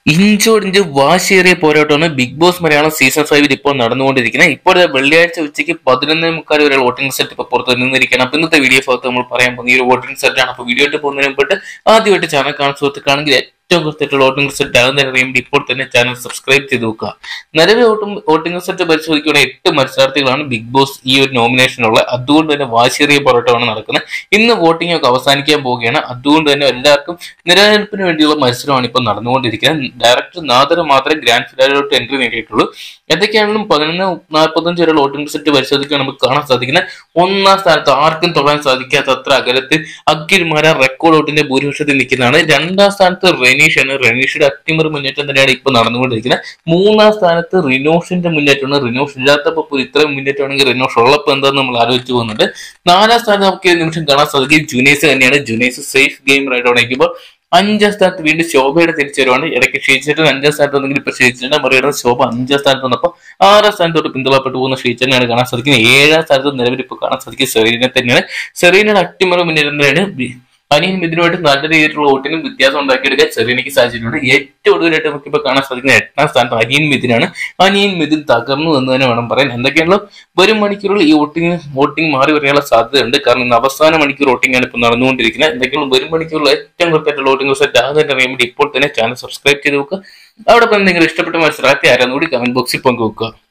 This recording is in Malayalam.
ഇഞ്ചോടിഞ്ച് വാശിയേറിയ പോരാട്ടമാണ് ബിഗ് ബോസ് മലയാളം സീസൺ ഫൈവിൽ ഇപ്പോൾ നടന്നുകൊണ്ടിരിക്കുന്നത് ഇപ്പോൾ ദേ വെള്ളിയാഴ്ച ഉച്ചയ്ക്ക് പതിനൊന്നേ മുക്കാൽ വരെ വോട്ടിംഗ് സെറ്റ് ഇപ്പോൾ പുറത്ത് നിന്നിരിക്കണം അപ്പൊ ഇന്നത്തെ വീഡിയോ ഭാഗത്ത് നമ്മൾ പറയാൻ പോകുന്ന ഈ ഒരു വോട്ടിംഗ് സെറ്റാണ് അപ്പോൾ വീഡിയോ ഇട്ട് പോകുന്നതിന് മുമ്പിട്ട് ആദ്യമായിട്ട് ചാനൽ കാണാൻ സുഹൃത്തുക്കാണെങ്കിൽ ഏറ്റവും കൃത്യമായിട്ടുള്ള വോട്ടിംഗ് റിസൾട്ട് ആകുന്ന അറിയുമ്പോൾ ഇപ്പോൾ തന്നെ ചാനൽ സബ്സ്ക്രൈബ് ചെയ്ത് വെക്കുക നിലവിൽ വോട്ടിംഗ് വോട്ടിംഗ് റിസൾട്ട് പരിശോധിക്കുകയാണെങ്കിൽ എട്ട് മത്സരാർത്ഥികളാണ് ബിഗ് ബോസ് ഈ ഒരു നോമിനേഷനുള്ള അതുകൊണ്ട് തന്നെ വാശിയേറിയ പോരാട്ടമാണ് നടക്കുന്നത് ഇന്ന് വോട്ടിംഗ് ഒക്കെ അവസാനിക്കാൻ പോവുകയാണ് അതുകൊണ്ട് തന്നെ എല്ലാവർക്കും നിലനിൽപ്പിന് വേണ്ടിയുള്ള മത്സരമാണ് ഇപ്പോൾ നടന്നുകൊണ്ടിരിക്കുന്നത് ഡയറക്ടർ നാദർ മാത്രമേ ഗ്രാൻഡ് ഫിനാലിലോട്ട് എൻട്രി നേടിയിട്ടുള്ളൂ എന്തൊക്കെയാണെങ്കിലും പതിനൊന്ന് നാൽപ്പത്തഞ്ച് വരെ വോട്ടിംഗ് റിസൾട്ട് പരിശോധിക്കാൻ നമുക്ക് കാണാൻ സാധിക്കുന്നത് ഒന്നാം സ്ഥാനത്ത് ആർക്കും തൊടാൻ സാധിക്കാത്ത അത്ര അകലത്തിൽ അഖിൽമാര റെക്കോർഡ് വോട്ടിന്റെ ഭൂരിപക്ഷത്തിൽ നിൽക്കുന്നതാണ് രണ്ടാം സ്ഥാനത്ത് റെനീഷ് ആണ് റെനീഷിന്റെ അട്ടിമറി മുന്നേറ്റം തന്നെയാണ് ഇപ്പോൾ നടന്നുകൊണ്ടിരിക്കുന്നത് മൂന്നാം സ്ഥാനത്ത് റിനോഷിന്റെ മുന്നേറ്റമാണ് റിനോഷ് ഇല്ലാത്തപ്പോൾ പോലും ഇത്രയും മുന്നേറ്റമാണെങ്കിൽ റിനോഷ് ഉള്ളപ്പോൾ എന്താന്ന് നമ്മൾ ആലോചിച്ച് പോകുന്നുണ്ട് നാലാം സ്ഥാനത്ത് നമുക്ക് ഈ നിമിഷം കാണാൻ സാധിക്കും ജുനൈസ് തന്നെയാണ് ജുനൈസ് സേഫ് ഗെയിം റൈഡ് ഉണക്കുമ്പോൾ അഞ്ചാം സ്ഥാനത്ത് വീണ്ടും ശോഭയുടെ തിരിച്ചുവരവാണ് ഇടയ്ക്ക് ഷീച്ചേട്ടൻ അഞ്ചാം സ്ഥാനത്ത് വന്നെങ്കിൽ ഇപ്പൊ ഷീച്ചേട്ടൻ മറികടന്ന് ശോഭ അഞ്ചാം സ്ഥാനത്ത് വന്നപ്പോൾ ആറാം സ്ഥാനത്തോട്ട് പിന്തള്ളപ്പെട്ടു പോകുന്ന ഷീച്ചേട്ടനെയാണ് കാണാൻ സാധിക്കുന്നത് ഏഴാം സ്ഥാനത്ത് നിലവിൽ ഇപ്പോൾ കാണാൻ സാധിക്കും സെറീനെ തന്നെയാണ് സെറീനയുടെ അട്ടിമറി മുന്നേറുന്നതാണ് അനിയൻ മിഥുനുമായിട്ട് നല്ല രീതിയിലുള്ള വോട്ടിനും വ്യത്യാസം ഉണ്ടാക്കിയെടുക്കാൻ സെറീനയ്ക്ക് സാധിച്ചിട്ടുണ്ട് ഏറ്റവും ഒടുവിലായിട്ട് നമുക്ക് ഇപ്പോൾ കാണാൻ സാധിക്കുന്ന എട്ടാം സ്ഥാനത്ത് അനിയൻ മിഥുനാണ് അനിയൻ മിഥുൻ തകർന്നു എന്ന് തന്നെ വേണം പറയാൻ എന്തൊക്കെയാണല്ലോ വരും മണിക്കൂറുകൾ ഈ വോട്ടിംഗ് വോട്ടിംഗ് മാറി വരാനുള്ള സാധ്യതയുണ്ട് കാരണം ഇന്ന് അവസാന മണിക്കൂർ വോട്ടിംഗ് ആണ് ഇപ്പോൾ നടന്നുകൊണ്ടിരിക്കുന്നത് എന്തൊക്കെയാണ് വരും മണിക്കൂറിൽ ഏറ്റവും കൃത്യമായിട്ടുള്ള വോട്ടിംഗ് റിസൾട്ട് ആകുന്നതിന് അറിയാൻ വേണ്ടി ഇപ്പോൾ തന്നെ ചാനൽ സബ്സ്ക്രൈബ് ചെയ്ത് വെക്കുക അവിടെ തന്നെ നിങ്ങൾ ഇഷ്ടപ്പെട്ട മത്സരാർത്ഥി ആരാന്നുകൂടി കമന്റ് ബോക്സിൽ പങ്കുവെക്കുക